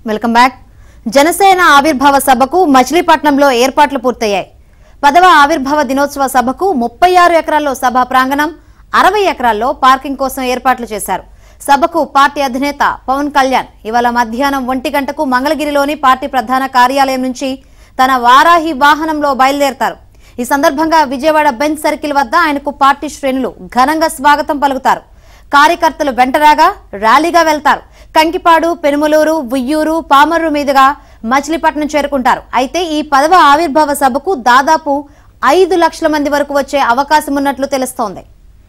welcome back Janasena ఆవిర్భావ సభకు మచిలీపట్నంలో ఏర్పాట్లు పూర్తయ్యాయి పదవ ఆవిర్భావ దినోత్సవ సభకు ముప్పై ఆరు ఎకరాల్లో సభా ప్రాంగణం అరవై ఎకరాల్లో పార్కింగ్ కోసం ఏర్పాట్లు చేశారు సభకు పార్టీ అధినేత పవన్ కళ్యాణ్ ఇవాళ మధ్యాహ్నం ఒంటి గంటకు మంగళగిరిలోని పార్టీ ప్రధాన కార్యాలయం నుంచి తన వారాహి వాహనంలో బయలుదేరతారు ఈ సందర్భంగా విజయవాడ బెంచ్ సర్కిల్ వద్ద ఆయనకు పార్టీ శ్రేణులు ఘనంగా స్వాగతం పలుకుతారు కార్యకర్తలు వెంటరాగా ర్యాలీగా వెళ్తారు కంకిపాడు పెనుమలూరు ఉయ్యూరు పామర్రు మీదుగా మచిలీపట్నం చేరుకుంటారు అయితే ఈ పదవ ఆవిర్భావ సభకు దాదాపు ఐదు లక్షల మంది వరకు వచ్చే అవకాశం ఉన్నట్లు తెలుస్తోంది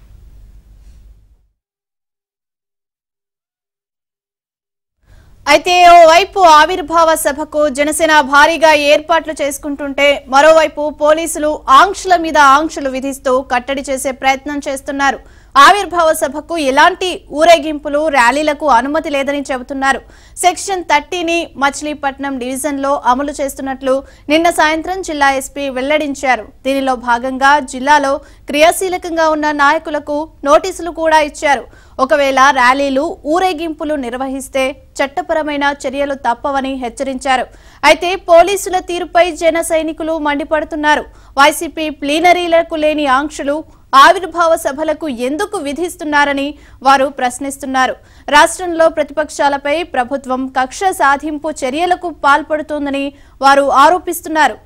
అయితే ఓవైపు ఆవిర్భావ సభకు జనసేన భారీగా ఏర్పాట్లు చేసుకుంటుంటే మరోవైపు పోలీసులు ఆంక్షల మీద ఆంక్షలు విధిస్తూ కట్టడి చేసే ప్రయత్నం చేస్తున్నారు ఆవిర్భావ సభకు ఎలాంటి ఊరేగింపులు ర్యాలీలకు అనుమతి లేదని చెబుతున్నారు సెక్షన్ థర్టీని మచిలీపట్నం డివిజన్లో అమలు చేస్తున్నట్లు నిన్న సాయంత్రం జిల్లా ఎస్పీ వెల్లడించారు దీనిలో భాగంగా జిల్లాలో క్రియాశీలకంగా ఉన్న నాయకులకు నోటీసులు కూడా ఇచ్చారు ఒకవేళ ర్యాలీలు ఊరేగింపులు నిర్వహిస్తే చట్టపరమైన చర్యలు తప్పవని హెచ్చరించారు అయితే పోలీసుల తీరుపై జన సైనికులు మండిపడుతున్నారు వైసీపీ ప్లీనరీలకు లేని ఆంక్షలు ఆవిర్భావ సభలకు ఎందుకు విధిస్తున్నారని వారు ప్రశ్నిస్తున్నారు రాష్ట్రంలో ప్రతిపక్షాలపై ప్రభుత్వం కక్ష సాధింపు చర్యలకు పాల్పడుతోందని వారు ఆరోపిస్తున్నారు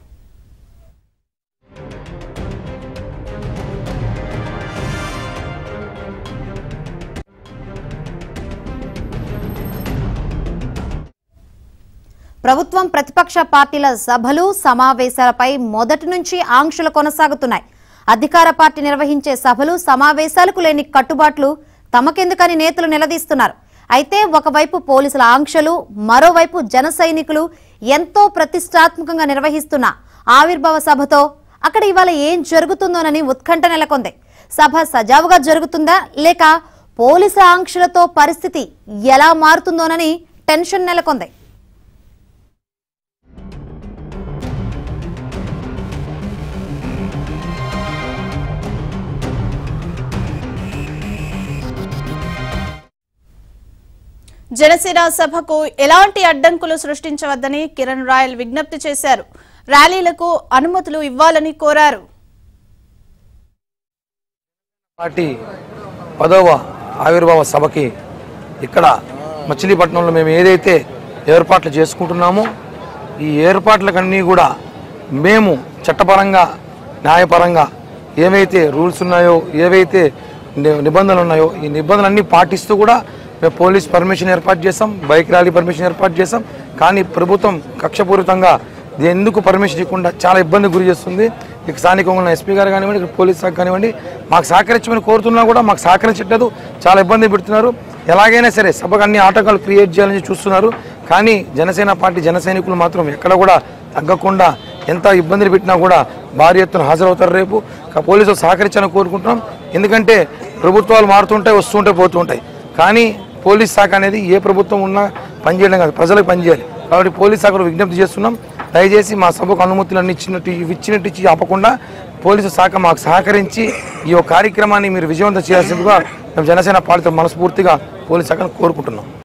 ప్రభుత్వం ప్రతిపక్ష పార్టీల సభలు సమావేశాలపై మొదటి నుంచి ఆంక్షలు కొనసాగుతున్నాయి అధికార పార్టీ నిర్వహించే సభలు సమావేశాలకు లేని కట్టుబాట్లు తమకెందుకని నేతలు నిలదీస్తున్నారు అయితే ఒకవైపు పోలీసుల ఆంక్షలు మరోవైపు జన సైనికులు ఎంతో ప్రతిష్టాత్మకంగా నిర్వహిస్తున్న ఆవిర్భావ సభతో అక్కడ ఇవాళ ఏం జరుగుతుందోనని ఉత్కంఠ నెలకొంది సభ సజావుగా జరుగుతుందా లేక పోలీసుల ఆంక్షలతో పరిస్థితి ఎలా మారుతుందోనని టెన్షన్ నెలకొంది జనసేన సభకు ఎలాంటి అడ్డంకులు సృష్టించవద్దని కిరణ్ రాయల్ విజ్ఞప్తి చేశారు ర్యాలీలకు అనుమతులు ఇవ్వాలని కోరారు పార్టీ పదవ ఆవిర్భావ సభకి ఇక్కడ మచిలీపట్నంలో మేము ఏదైతే ఏర్పాట్లు చేసుకుంటున్నామో ఈ ఏర్పాట్లకన్నీ కూడా మేము చట్టపరంగా న్యాయపరంగా ఏవైతే రూల్స్ ఉన్నాయో ఏవైతే ని- నిబంధనలు ఉన్నాయో ఈ నిబంధనలన్నీ పాటిస్తూ కూడా మేము పోలీస్ పర్మిషన్ ఏర్పాటు చేసాం బైక్ ర్యాలీ పర్మిషన్ ఏర్పాటు చేసాం కానీ ప్రభుత్వం కక్షపూరితంగా ఇది ఎందుకు పర్మిషన్ ఇవ్వకుండా చాలా ఇబ్బంది గురి చేస్తుంది ఇక స్థానికంగా ఉన్న ఎస్పీ గారు కానివ్వండి ఇక్కడ పోలీస్ శాఖ కానివ్వండి మాకు సహకరించమని కోరుతున్నా కూడా మాకు సహకరించట్లేదు చాలా ఇబ్బంది పెడుతున్నారు ఎలాగైనా సరే సభకు అన్ని ఆటంకాలు క్రియేట్ చేయాలని చూస్తున్నారు కానీ జనసేన పార్టీ జన సైనికులు మాత్రం ఎక్కడ కూడా తగ్గకుండా ఎంత ఇబ్బందులు పెట్టినా కూడా భారీ ఎత్తున హాజరవుతారు రేపు కా- పోలీసులు సహకరించాలని కోరుకుంటున్నాం ఎందుకంటే ప్రభుత్వాలు మారుతుంటాయి వస్తుంటాయి పోతుంటాయి కానీ పోలీస్ శాఖ అనేది ఏ ప్రభుత్వం ఉన్నా పనిచేయడం కాదు ప్రజలకు పనిచేయాలి కాబట్టి పోలీస్ శాఖను విజ్ఞప్తి చేస్తున్నాం దయచేసి మా సభకు అనుమతులన్నీ ఇచ్చినట్టు ఇవి ఇచ్చినట్టు ఇచ్చి ఆపకుండా పోలీసు శాఖ మాకు సహకరించి ఈ యొక్క కార్యక్రమాన్ని మీరు విజయవంతం చేయాల్సిందిగా మేము జనసేన పార్టీతో మనస్ఫూర్తిగా పోలీస్ శాఖను కోరుకుంటున్నాం